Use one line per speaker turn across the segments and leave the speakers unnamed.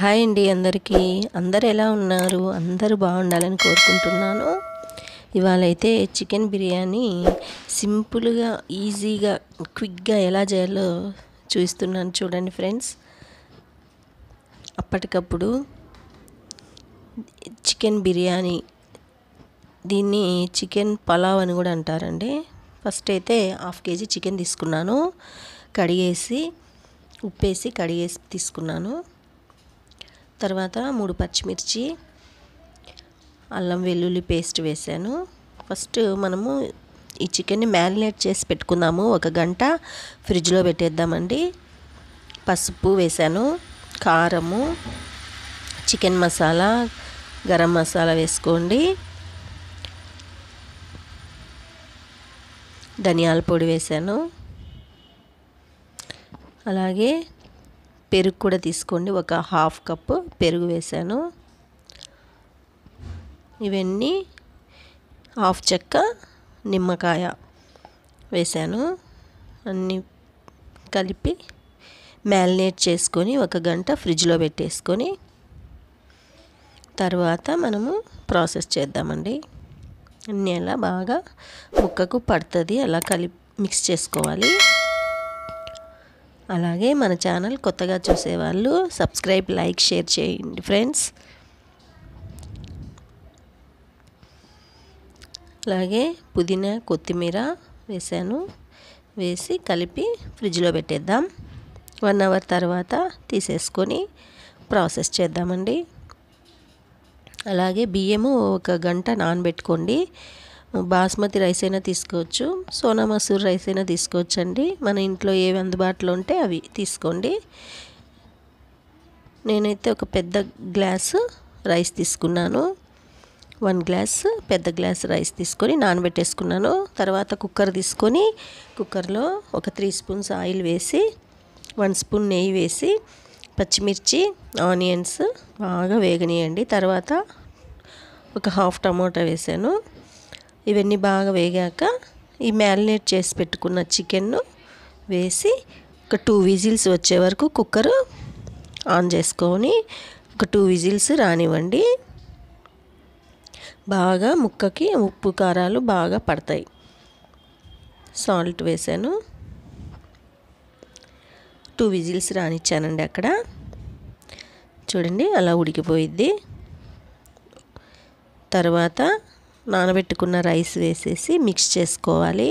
hi అండి అందరికీ అందరు ఎలా ఉన్నారు అందరూ బాగుండాలని కోరుకుంటున్నాను ఇవాళ అయితే చికెన్ బిర్యానీ సింపుల్గా ఈజీగా క్విక్గా ఎలా చేయాలో చూపిస్తున్నాను చూడండి ఫ్రెండ్స్ అప్పటికప్పుడు చికెన్ బిర్యానీ దీన్ని చికెన్ పలావ్ అని కూడా అంటారండి ఫస్ట్ అయితే హాఫ్ కేజీ చికెన్ తీసుకున్నాను కడిగేసి ఉప్పేసి కడిగేసి తీసుకున్నాను తర్వాత మూడు పచ్చిమిర్చి అల్లం వెల్లుల్లి పేస్ట్ వేసాను ఫస్ట్ మనము ఈ చికెన్ని మ్యారినేట్ చేసి పెట్టుకుందాము ఒక గంట ఫ్రిడ్జ్లో పెట్టేద్దామండి పసుపు వేసాను కారము చికెన్ మసాలా గరం మసాలా వేసుకోండి ధనియాల పొడి వేసాను అలాగే పెరుగు కూడా తీసుకోండి ఒక హాఫ్ కప్పు పెరుగు వేసాను ఇవన్నీ హాఫ్ చెక్క నిమ్మకాయ వేసాను అన్నీ కలిపి మ్యారినేట్ చేసుకొని ఒక గంట ఫ్రిడ్జ్లో పెట్టేసుకొని తర్వాత మనము ప్రాసెస్ చేద్దామండి అన్నీ అలా బాగా ముక్కకు పడుతుంది అలా కలిపి మిక్స్ చేసుకోవాలి అలాగే మన ఛానల్ కొత్తగా చూసేవాళ్ళు సబ్స్క్రైబ్ లైక్ షేర్ చేయండి ఫ్రెండ్స్ అలాగే పుదీనా కొత్తిమీర వేసాను వేసి కలిపి ఫ్రిడ్జ్లో పెట్టేద్దాం వన్ అవర్ తర్వాత తీసేసుకొని ప్రాసెస్ చేద్దామండి అలాగే బియ్యము ఒక గంట నానబెట్టుకోండి బాస్మతి రైస్ అయినా తీసుకోవచ్చు సోనా మసూర్ రైస్ అయినా తీసుకోవచ్చు అండి మన ఇంట్లో ఏవి అందుబాటులో ఉంటే అవి తీసుకోండి నేనైతే ఒక పెద్ద గ్లాసు రైస్ తీసుకున్నాను వన్ గ్లాస్ పెద్ద గ్లాస్ రైస్ తీసుకొని నానబెట్టేసుకున్నాను తర్వాత కుక్కర్ తీసుకొని కుక్కర్లో ఒక త్రీ స్పూన్స్ ఆయిల్ వేసి వన్ స్పూన్ నెయ్యి వేసి పచ్చిమిర్చి ఆనియన్స్ బాగా వేగనీయండి తర్వాత ఒక హాఫ్ టమోటా వేసాను ఇవన్నీ బాగా వేగాక ఈ మ్యారినేట్ చేసి పెట్టుకున్న చికెన్ను వేసి ఒక టూ విజిల్స్ వచ్చే వరకు కుక్కర్ ఆన్ చేసుకొని ఒక టూ విజిల్స్ రానివ్వండి బాగా ముక్కకి ఉప్పు కారాలు బాగా పడతాయి సాల్ట్ వేసాను టూ విజిల్స్ రానిచ్చానండి అక్కడ చూడండి అలా ఉడికిపోయిద్ది తర్వాత నానబెట్టుకున్న రైస్ వేసేసి మిక్స్ చేసుకోవాలి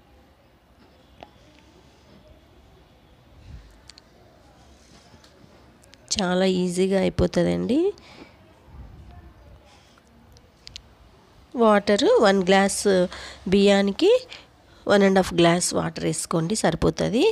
చాలా ఈజీగా అయిపోతుందండి వాటర్ వన్ గ్లాస్ బియ్యానికి one and half glass water వేసుకోండి సరిపోతుంది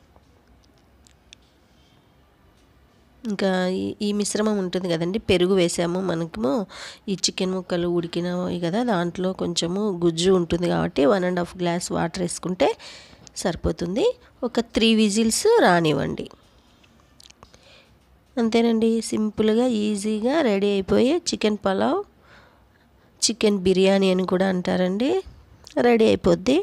ఇంకా ఈ మిశ్రమం ఉంటుంది కదండి పెరుగు వేసాము మనకేమో ఈ చికెన్ ముక్కలు ఉడికినవి కదా దాంట్లో కొంచెము గుజ్జు ఉంటుంది కాబట్టి one and half glass water వేసుకుంటే సరిపోతుంది ఒక త్రీ విజిల్స్ రానివ్వండి అంతేనండి సింపుల్గా ఈజీగా రెడీ అయిపోయే చికెన్ పలావ్ చికెన్ బిర్యానీ అని కూడా అంటారండి రెడీ అయిపోద్ది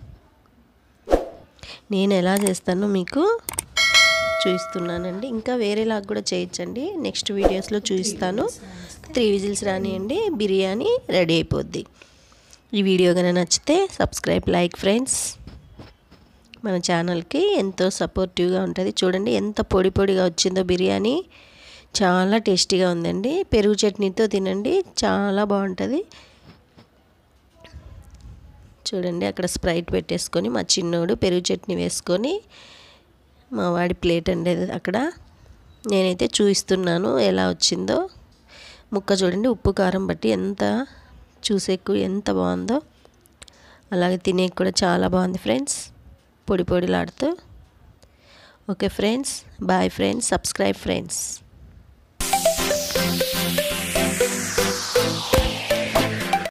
నేను ఎలా చేస్తానో మీకు చూపిస్తున్నానండి ఇంకా వేరేలాగా కూడా చేయొచ్చండి నెక్స్ట్ వీడియోస్లో చూపిస్తాను త్రీ విజిల్స్ రానియండి బిర్యానీ రెడీ అయిపోద్ది ఈ వీడియో కనుక నచ్చితే సబ్స్క్రైబ్ లైక్ ఫ్రెండ్స్ మన ఛానల్కి ఎంతో సపోర్టివ్గా ఉంటుంది చూడండి ఎంత పొడి పొడిగా వచ్చిందో బిర్యానీ చాలా టేస్టీగా ఉందండి పెరుగు చట్నీతో తినండి చాలా బాగుంటుంది చూడండి అక్కడ స్ప్రైట్ పెట్టేసుకొని మా చిన్నోడు పెరుగు చట్నీ వేసుకొని మా వాడి ప్లేట్ అండి అక్కడ నేనైతే చూపిస్తున్నాను ఎలా వచ్చిందో ముక్క చూడండి ఉప్పు కారం బట్టి ఎంత చూసేకు ఎంత బాగుందో అలాగే తినే కూడా చాలా బాగుంది ఫ్రెండ్స్ పొడి పొడిలాడుతూ okay friends bye friends subscribe friends